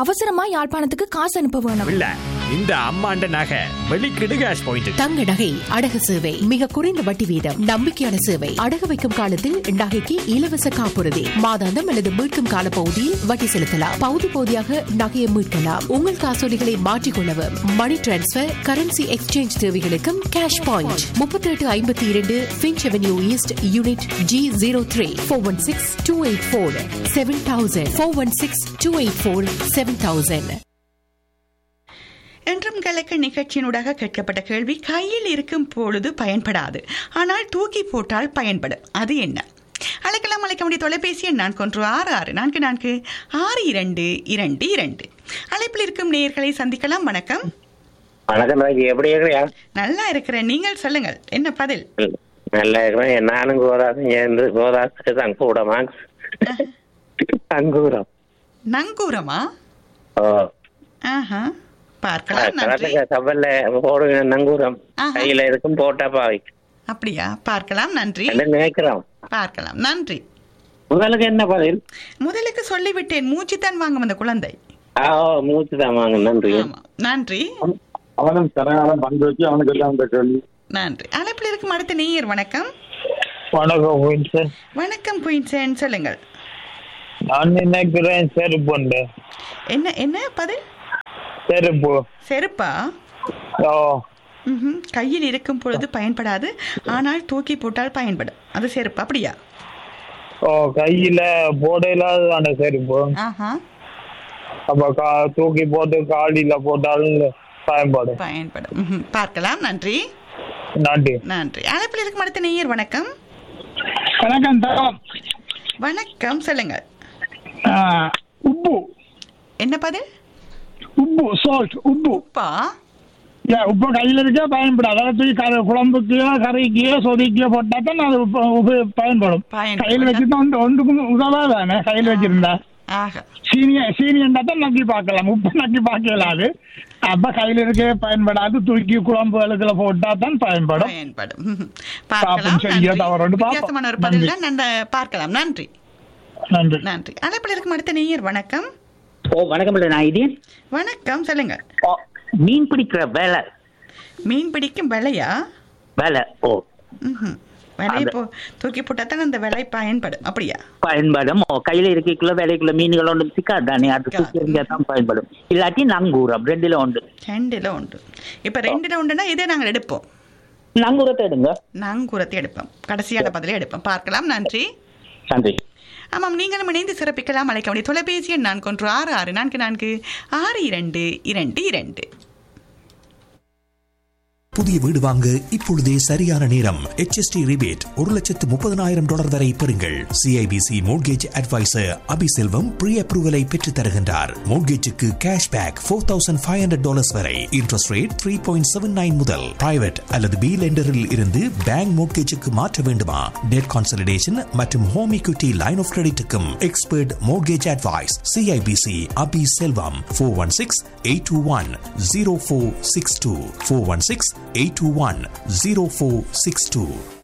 அவசரமா யாழ்ப்பாணத்துக்கு காசு அனுப்ப வேணும் இல்ல இந்த அம்மாண்ட நகை வெளிக்கிடு கேஷ் பாயிண்ட் தங்க நகை அடகு சேவை மிக குறைந்த வட்டி வீதம் நம்பிக்கையான சேவை அடகு வைக்கும் காலத்தில் நகைக்கு இலவச காப்புறுதி மாதாந்தம் அல்லது மீட்கும் கால பகுதியில் வட்டி செலுத்தலாம் பகுதி பகுதியாக நகையை மீட்கலாம் உங்கள் காசோலிகளை மாற்றிக்கொள்ளவும் மணி டிரான்ஸ்பர் கரன்சி எக்ஸ்சேஞ்ச் தேவைகளுக்கும் கேஷ் பாயிண்ட் முப்பத்தி எட்டு ஐம்பத்தி இரண்டு Finch avenue east unit G zero three four one six two eight four seven thousand four one six two eight four seven thousand என்றும் கலக்க நிகழ்ச்சியினூடாக கேட்கப்பட்ட கேள்வி கையில் இருக்கும் பொழுது பயன்படாது ஆனால் தூக்கி போட்டால் பயன்படும் அது என்ன அழைக்கலாம் அழைக்க முடிய தொலைபேசி எண் நான்கு ஒன்று ஆறு ஆறு நான்கு நான்கு ஆறு இரண்டு இரண்டு இரண்டு அழைப்பில் இருக்கும் நேயர்களை சந்திக்கலாம் வணக்கம் வணக்கம் ராஜி எப்படி இருக்கிறியா நல்லா இருக்கிறேன் நீங்கள் சொல்லுங்கள் என்ன பதில் ம், நல்லா இருக்கிறேன் நானும் கோதாசும் சேர்ந்து கோதாசுக்கு தங்கூடமா தங்கூரம் நங்கூரமா ஓ ஆஹா பார்க்கலாம் நன்றி கலத்துக்கு கப்பல்ல போடுங்க நங்கூரம் ஆஹா. கையில இருக்கும் போட்டா பாவை அப்படியா பார்க்கலாம் நன்றி என்ன நினைக்கிறோம் பார்க்கலாம் நன்றி உங்களுக்கு என்ன பதில் முதலுக்கு சொல்லிவிட்டேன் மூச்சுத்தான் வாங்கும் அந்த குழந்தை ஆ ஓ மூச்சு தான் வாங்க நன்றி ஆமா நன்றி அவனும் சரணாலம் பங்கு வச்சு அவனுக்கு எல்லாம் இந்த கேள்வி நன்றி அழைப்பில் இருக்கும் அடுத்த நேயர் வணக்கம் வணக்கம் வின்சன் வணக்கம் குயின்சன் சொல்லுங்கள் நான் நினைக்கிறேன் செருப்புண்டு என்ன என்ன பதில் செருப்பு செருப்பா ஓ ம்ஹும். கையில் இருக்கும் பொழுது பயன்படாது ஆனால் தூக்கி போட்டால் பயன்படும் அது செருப்பு அப்படியா ஓ கையில போடையிலாத செருப்பு ஆஹா அப்ப கா தூக்கி போட்டு காடியில போட்டாலும் பயன்படும் பயன்படும் ம்ஹும். பார்க்கலாம் நன்றி நன்றி நன்றி அழைப்பில் இருக்கும் அடுத்த நேயர் வணக்கம் வணக்கம் தரம் வணக்கம் சொல்லுங்கள் உப்பு என்ன பதில் உப்பு சால்ட் உப்பு உப்பா உப்பு கையில இருக்க பயன்படாது அதை தூக்கி கரை குழம்புக்கோ கறிக்கோ சொதிக்கோ போட்டா தான் அது உப்பு உப்பு பயன்படும் பயன்படும். கையில் வச்சுதான் ஒன்று ஒன்றுக்கும் உதவா தானே கையில் வச்சிருந்தா ஆக சீனிய சீனியண்டா தான் நக்கி பார்க்கலாம் உப்பு நக்கி பார்க்கலாது அப்ப கையில இருக்க பயன்படாது தூக்கி குழம்பு அழுக்கல போட்டா தான் பயன்படும் பயன்படும் ம்ஹும். பார்க்கலாம் பாப்போம், சரியா நன்றி. தவறுன்னு பாப்போம். வித்தியாசமான ஒரு பதில் தான் நண்ட பார்க்கலாம் நன்றி நன்றி நன்றி அழைப்பில் இருக்கும் அடுத்த நேயர் வணக்கம் ஓ வணக்கம் இல்லை நான் இது வணக்கம் சொல்லுங்க மீன் பிடிக்கிற வேலை மீன் பிடிக்கும் விலையா வேலை ஓ ம்ஹும். விலை அந்த- இப்போ தூக்கி போட்டா தான் அந்த விலை பயன்படும் அப்படியா பயன்படும் ஓ கையில இருக்கைக்குள்ள வேலைக்குள்ள மீன்கள் ஒன்றும் சிக்காது தானே அது சிக்காது. தூக்கி எறிஞ்சா தான் பயன்படும் இல்லாட்டி நங்கூரம் ரெண்டுல உண்டு ரெண்டுல உண்டு இப்ப ரெண்டுல உண்டுன்னா இதே நாங்கள் எடுப்போம் நங்கூரத்தை எடுங்க நாங்கூரத்தை எடுப்போம் கடைசியான பதிலை எடுப்போம் பார்க்கலாம் நன்றி நன்றி ஆமாம் நீங்களும் இணைந்து சிறப்பிக்கலாம் அழைக்க முடியும் தொலைபேசி எண் நான்கு ஒன்று ஆறு ஆறு நான்கு நான்கு ஆறு இரண்டு இரண்டு இரண்டு புதிய வீடு வாங்க இப்பொழுதே சரியான நேரம் HST ரிபேட் ஒரு லட்சத்து முப்பதனாயிரம் டாலர் வரை பெறுங்கள் CIBC mortgage advisor Abiselvam pre அப்ரூவலை பெற்றுத் தருகின்றார் மோட்கேஜுக்கு cash back four thousand five hundred dollars வரை interest rate three point seven nine முதல் பிரைவேட் அல்லது பி லெண்டரில் இருந்து பேங்க் மோட்கேஜுக்கு மாற்ற வேண்டுமா டெட் கான்சலிடேஷன் மற்றும் ஹோம் equity லைன் ஆஃப் கிரெடிட்டுக்கும் expert mortgage advice CIBC Abi Selvam four one six eight two one zero four six two four one six eight two one zero four six two